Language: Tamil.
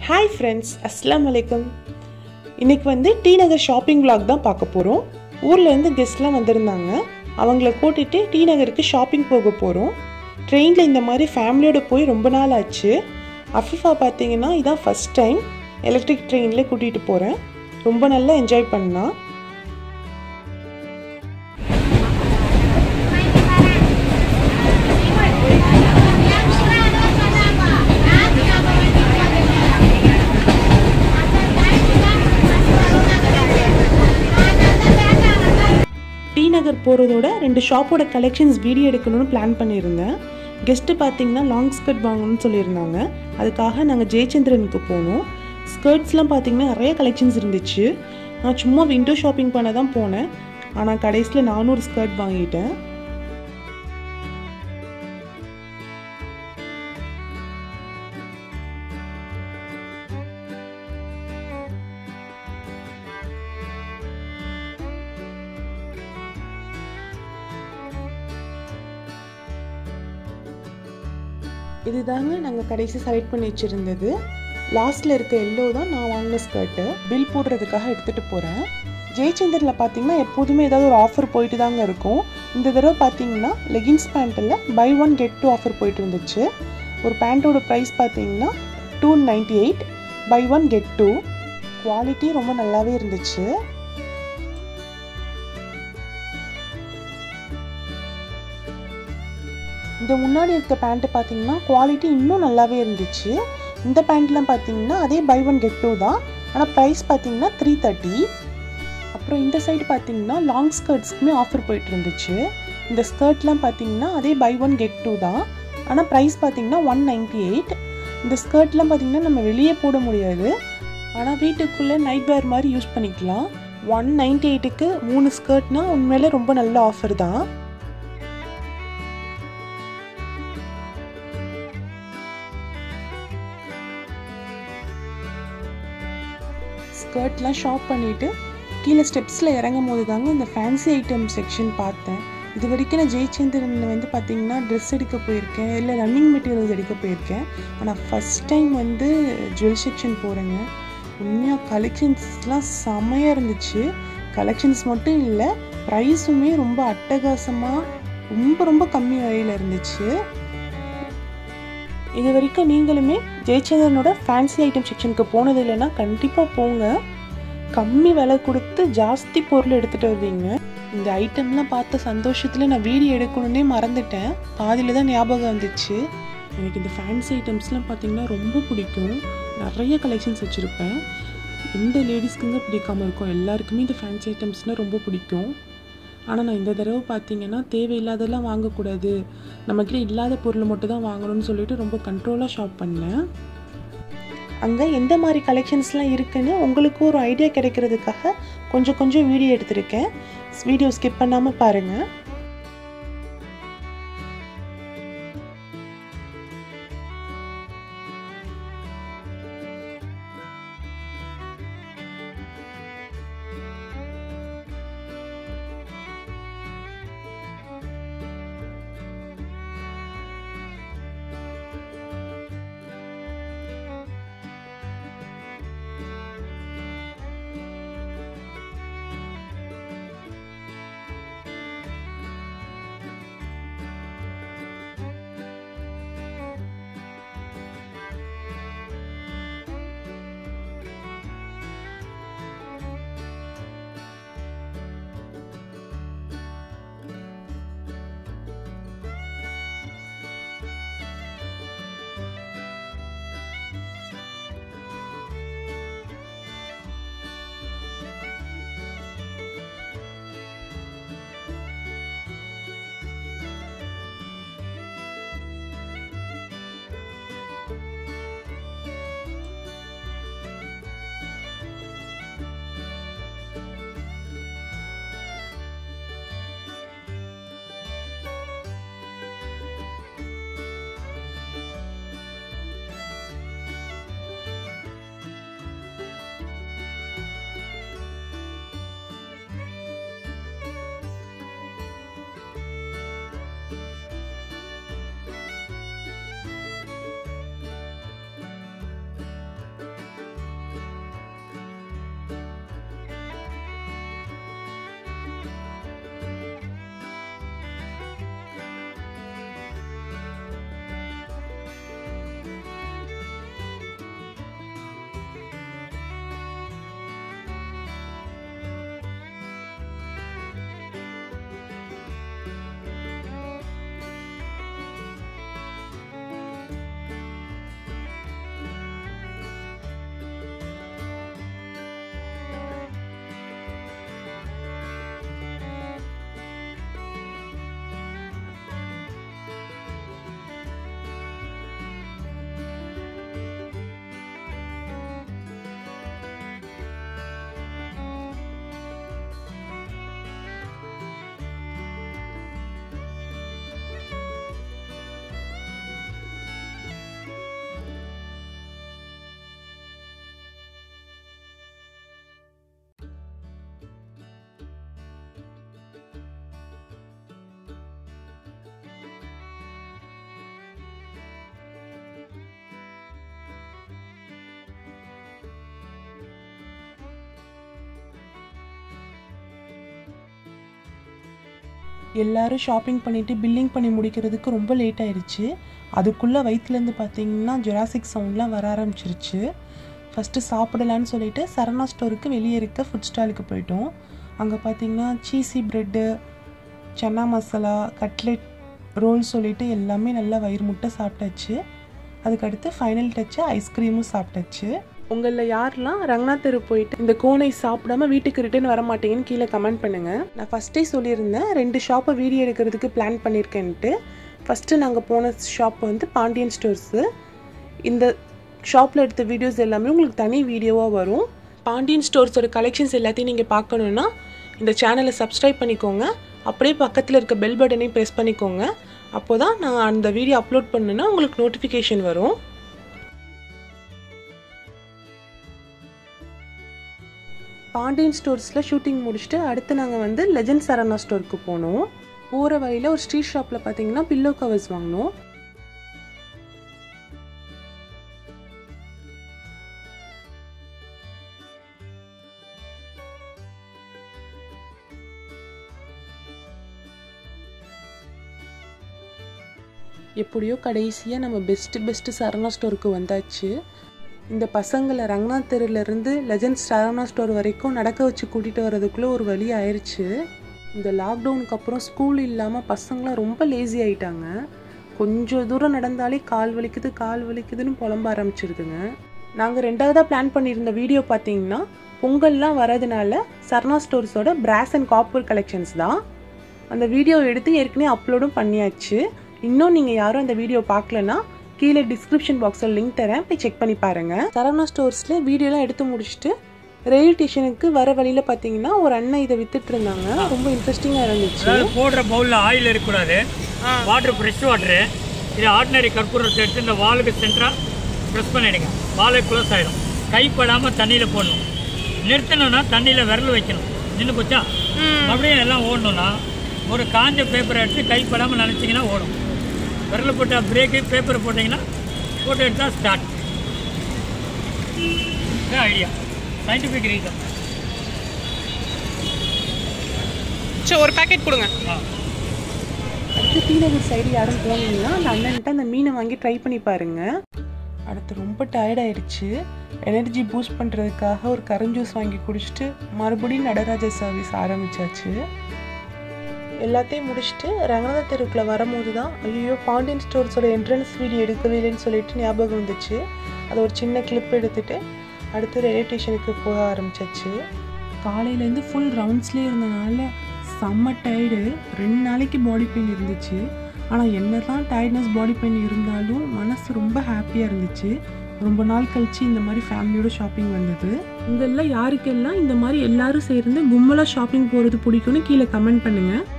ஹாய் ஃப்ரெண்ட்ஸ் அஸ்லாம் வலைக்கம் இன்னைக்கு வந்து டி நகர் ஷாப்பிங் vlog தான் பார்க்க போகிறோம் ஊர்லேருந்து கெஸ்ட்லாம் வந்திருந்தாங்க அவங்கள கூட்டிகிட்டு டி நகருக்கு ஷாப்பிங் போக போகிறோம் ட்ரெயினில் இந்த மாதிரி ஃபேமிலியோட போய் ரொம்ப நாள் ஆச்சு அஃபிஃபா பார்த்தீங்கன்னா இதான் ஃபஸ்ட் டைம் எலக்ட்ரிக் ட்ரெயினில் கூட்டிகிட்டு போகிறேன் ரொம்ப நல்லா என்ஜாய் பண்ணா டி நகர் போகிறதோட ரெண்டு ஷாப்போட கலெக்ஷன்ஸ் வீடியோ எடுக்கணும்னு பிளான் பண்ணியிருந்தேன் கெஸ்ட்டு பார்த்தீங்கன்னா லாங் ஸ்கர்ட் வாங்கணும்னு சொல்லியிருந்தாங்க அதுக்காக நாங்கள் ஜெயச்சந்திரனுக்கு போனோம் ஸ்கர்ட்ஸ்லாம் பார்த்தீங்கன்னா நிறைய கலெக்ஷன்ஸ் இருந்துச்சு நான் சும்மா விண்டோ ஷாப்பிங் பண்ண தான் போனேன் ஆனால் கடைசியில் நானூறு ஸ்கர்ட் வாங்கிட்டேன் இதுதாங்க நாங்கள் கடைசி செலக்ட் பண்ணி வச்சுருந்தது லாஸ்ட்டில் இருக்க எல்லோ தான் நான் வாங்கின ஸ்கர்ட்டு பில் போடுறதுக்காக எடுத்துகிட்டு போகிறேன் ஜெயச்சந்திரில் பார்த்தீங்கன்னா எப்போதுமே ஏதாவது ஒரு ஆஃபர் போயிட்டு தாங்க இருக்கும் இந்த தடவை பார்த்தீங்கன்னா லெகின்ஸ் பேண்ட்டில் buy one get two offer போயிட்டு இருந்துச்சு ஒரு பேண்ட்டோட ப்ரைஸ் பார்த்தீங்கன்னா two ninety eight buy one get two quality ரொம்ப நல்லாவே இருந்துச்சு இந்த முன்னாடி இருக்க பேண்ட்டு பார்த்தீங்கன்னா குவாலிட்டி இன்னும் நல்லாவே இருந்துச்சு இந்த பேண்ட்லாம் பார்த்தீங்கன்னா அதே பை ஒன் கெட் டூ தான் ஆனால் ப்ரைஸ் பார்த்தீங்கன்னா த்ரீ தேர்ட்டி அப்புறம் இந்த சைடு பார்த்தீங்கன்னா லாங் ஸ்கர்ட்ஸ்க்குமே ஆஃபர் போயிட்டு இருந்துச்சு இந்த ஸ்கர்ட்லாம் பார்த்தீங்கன்னா அதே பை ஒன் கெட் டூ தான் ஆனால் ப்ரைஸ் பார்த்தீங்கன்னா ஒன் நைன்டி எயிட் இந்த ஸ்கர்ட்லாம் பார்த்தீங்கன்னா நம்ம வெளியே போட முடியாது ஆனால் வீட்டுக்குள்ளே நைட் வேர் மாதிரி யூஸ் பண்ணிக்கலாம் ஒன் நைன்டி எயிட்டுக்கு மூணு ஸ்கர்ட்னா உண்மையிலே ரொம்ப நல்ல ஆஃபர் தான் ஸ்கர்ட்லாம் ஷாப் பண்ணிவிட்டு கீழே ஸ்டெப்ஸில் இறங்கும் போது தாங்க இந்த ஃபேன்சி ஐட்டம் செக்ஷன் பார்த்தேன் இது வரைக்கும் நான் ஜெயச்சந்திரனில் வந்து பார்த்தீங்கன்னா ட்ரெஸ் எடுக்க போயிருக்கேன் இல்லை ரன்னிங் மெட்டீரியல்ஸ் எடுக்க போயிருக்கேன் ஆனால் ஃபஸ்ட் டைம் வந்து ஜுவல் செக்ஷன் போகிறேங்க உண்மையாக கலெக்ஷன்ஸ்லாம் செமையாக இருந்துச்சு கலெக்ஷன்ஸ் மட்டும் இல்லை ப்ரைஸுமே ரொம்ப அட்டகாசமாக ரொம்ப ரொம்ப கம்மி விலையில் இருந்துச்சு இது வரைக்கும் நீங்களுமே ஜெயச்சந்திரனோட ஃபேன்சி ஐட்டம் செக்ஷனுக்கு போனது இல்லைன்னா கண்டிப்பாக போங்க கம்மி விலை கொடுத்து ஜாஸ்தி பொருள் எடுத்துகிட்டு வருவீங்க இந்த ஐட்டம்லாம் பார்த்த சந்தோஷத்தில் நான் வீடியோ எடுக்கணுன்னே மறந்துட்டேன் பாதியில் தான் ஞாபகம் வந்துச்சு எனக்கு இந்த ஃபேன்சி ஐட்டம்ஸ்லாம் பார்த்திங்கன்னா ரொம்ப பிடிக்கும் நிறைய கலெக்ஷன்ஸ் வச்சுருப்பேன் எந்த லேடிஸ்க்குங்க பிடிக்காமல் இருக்கும் எல்லாருக்குமே இந்த ஃபேன்சி ஐட்டம்ஸ்னால் ரொம்ப பிடிக்கும் ஆனால் நான் இந்த தடவை பார்த்தீங்கன்னா தேவையில்லாதெல்லாம் வாங்கக்கூடாது நம்மக்கிட்ட இல்லாத பொருள் மட்டும் தான் வாங்கணும்னு சொல்லிட்டு ரொம்ப கண்ட்ரோலாக ஷாப் பண்ணேன் அங்கே எந்த மாதிரி கலெக்ஷன்ஸ்லாம் இருக்குன்னு உங்களுக்கு ஒரு ஐடியா கிடைக்கிறதுக்காக கொஞ்சம் கொஞ்சம் வீடியோ எடுத்திருக்கேன் வீடியோ ஸ்கிப் பண்ணாமல் பாருங்கள் எல்லாரும் ஷாப்பிங் பண்ணிவிட்டு பில்லிங் பண்ணி முடிக்கிறதுக்கு ரொம்ப லேட் ஆயிடுச்சு அதுக்குள்ளே வயிற்றுலேருந்து பார்த்தீங்கன்னா ஜொராசிக் சவுண்ட்லாம் வர ஆரம்பிச்சிருச்சு ஃபஸ்ட்டு சாப்பிடலான்னு சொல்லிட்டு சரணா ஸ்டோருக்கு வெளியே இருக்க ஃபுட் ஸ்டாலுக்கு போயிட்டோம் அங்கே பார்த்தீங்கன்னா cheesy bread chana masala cutlet roll சொல்லிட்டு எல்லாமே நல்லா வயிறு முட்டை சாப்பிட்டாச்சு அதுக்கடுத்து ஃபைனல் டச்சு ஐஸ்கிரீமும் சாப்பிட்டாச்சு உங்களில் யாரெல்லாம் ரங்கநாத் தெரு போயிட்டு இந்த கோனை சாப்பிடாம வீட்டுக்கு ரிட்டர்ன் வர மாட்டீங்கன்னு கீழே கமெண்ட் பண்ணுங்கள் நான் ஃபஸ்ட்டே சொல்லியிருந்தேன் ரெண்டு ஷாப்பை வீடியோ எடுக்கிறதுக்கு பிளான் பண்ணியிருக்கேன்ட்டு ஃபஸ்ட்டு நாங்கள் போன ஷாப் வந்து பாண்டியன் ஸ்டோர்ஸு இந்த ஷாப்பில் எடுத்த வீடியோஸ் எல்லாமே உங்களுக்கு தனி வீடியோவாக வரும் பாண்டியன் ஸ்டோர்ஸோட கலெக்ஷன்ஸ் எல்லாத்தையும் நீங்கள் பார்க்கணுன்னா இந்த சேனலை சப்ஸ்கிரைப் பண்ணிக்கோங்க அப்படியே பக்கத்தில் இருக்க பெல் பட்டனையும் ப்ரெஸ் பண்ணிக்கோங்க அப்போ தான் நான் அந்த வீடியோ அப்லோட் பண்ணுன்னா உங்களுக்கு நோட்டிஃபிகேஷன் வரும் பாண்டியன் ஸ்டோர்ஸில் ஷூட்டிங் முடிச்சுட்டு அடுத்து நாங்கள் வந்து லெஜண்ட் சரணா ஸ்டோருக்கு போனோம் போகிற வழியில் ஒரு ஸ்ட்ரீட் ஷாப்பில் பார்த்தீங்கன்னா பில்லோ கவர்ஸ் வாங்கினோம் எப்படியோ கடைசியாக நம்ம பெஸ்ட்டு பெஸ்ட்டு சரணா ஸ்டோருக்கு வந்தாச்சு இந்த பசங்களை ரங்கநாத் தெருலேருந்து லெஜண்ட் சரணா ஸ்டோர் வரைக்கும் நடக்க வச்சு கூட்டிகிட்டு வர்றதுக்குள்ளே ஒரு வழி ஆயிடுச்சு இந்த லாக்டவுனுக்கு அப்புறம் ஸ்கூல் இல்லாமல் பசங்களாம் ரொம்ப லேசி ஆயிட்டாங்க கொஞ்சம் தூரம் நடந்தாலே கால் வலிக்குது கால் வலிக்குதுன்னு புலம்ப ஆரம்பிச்சிருதுங்க நாங்கள் ரெண்டாவதாக பிளான் பண்ணியிருந்த வீடியோ பார்த்தீங்கன்னா பொங்கல்லாம் வரதுனால சரணா ஸ்டோர்ஸோட பிராஸ் அண்ட் காப்பர் கலெக்ஷன்ஸ் தான் அந்த வீடியோ எடுத்து ஏற்கனவே அப்லோடும் பண்ணியாச்சு இன்னும் நீங்கள் யாரும் அந்த வீடியோ பார்க்கலன்னா கீழே டிஸ்கிரிப்ஷன் பாக்ஸில் லிங்க் தரேன் போய் செக் பண்ணி பாருங்கள் சரவணா ஸ்டோர்ஸில் வீடியோலாம் எடுத்து முடிச்சுட்டு ரயில்வே ஸ்டேஷனுக்கு வர வழியில் பார்த்தீங்கன்னா ஒரு அண்ணன் இதை வித்துட்டு இருந்தாங்க ரொம்ப இன்ட்ரெஸ்டிங்காக இருந்துச்சு அதாவது போடுற பவுலில் ஆயில் இருக்கக்கூடாது வாட்டர் ஃப்ரெஷ் வாட்டரு இது ஆர்டினரி கற்பூரத்தை எடுத்து இந்த வாலுக்கு சென்டராக ப்ரெஸ் பண்ணிடுங்க வாலு க்ளோஸ் ஆகிடும் கைப்படாமல் தண்ணியில் போடணும் நிறுத்தணும்னா தண்ணியில் விரல் வைக்கணும் நின்று போச்சா மறுபடியும் எல்லாம் ஓடணும்னா ஒரு காஞ்ச பேப்பரை எடுத்து கைப்படாமல் நினச்சிங்கன்னா ஓடும் விரல் போட்டால் பிரேக்கு பேப்பர் போட்டிங்கன்னா போட்டு எடுத்தால் ஸ்டார்ட் இதுதான் ஐடியா சயின்டிஃபிக் ரீசன் சரி ஒரு பேக்கெட் கொடுங்க ஆ அடுத்து டீநகர் சைடு யாரும் போனீங்கன்னா அந்த அண்ணன்ட்ட அந்த மீனை வாங்கி ட்ரை பண்ணி பாருங்க அடுத்து ரொம்ப டயர்ட் ஆயிடுச்சு எனர்ஜி பூஸ்ட் பண்ணுறதுக்காக ஒரு கரஞ்சூஸ் வாங்கி குடிச்சிட்டு மறுபடியும் நடராஜா சர்வீஸ் ஆரம்பிச்சாச்சு எல்லாத்தையும் முடிச்சுட்டு ரங்கநாத தெருவுக்குள்ள வரும்போது தான் ஐயோ பாண்டியன் ஸ்டோர்ஸோட என்ட்ரன்ஸ் வீடியோ எடுக்கவே இல்லைன்னு சொல்லிட்டு ஞாபகம் வந்துச்சு அதை ஒரு சின்ன கிளிப் எடுத்துட்டு அடுத்து ரயில்வே ஸ்டேஷனுக்கு போக ஆரம்பிச்சாச்சு காலையிலேருந்து ஃபுல் ரவுண்ட்ஸ்லேயே இருந்தனால செம்ம டயர்டு ரெண்டு நாளைக்கு பாடி பெயின் இருந்துச்சு ஆனால் என்ன தான் டயர்ட்னஸ் பாடி பெயின் இருந்தாலும் மனசு ரொம்ப ஹாப்பியாக இருந்துச்சு ரொம்ப நாள் கழிச்சு இந்த மாதிரி ஃபேமிலியோட ஷாப்பிங் வந்தது உங்களில் யாருக்கெல்லாம் இந்த மாதிரி எல்லாரும் சேர்ந்து கும்பலாக ஷாப்பிங் போகிறது பிடிக்கும்னு கீழே கமெண்ட் பண்ணுங்கள்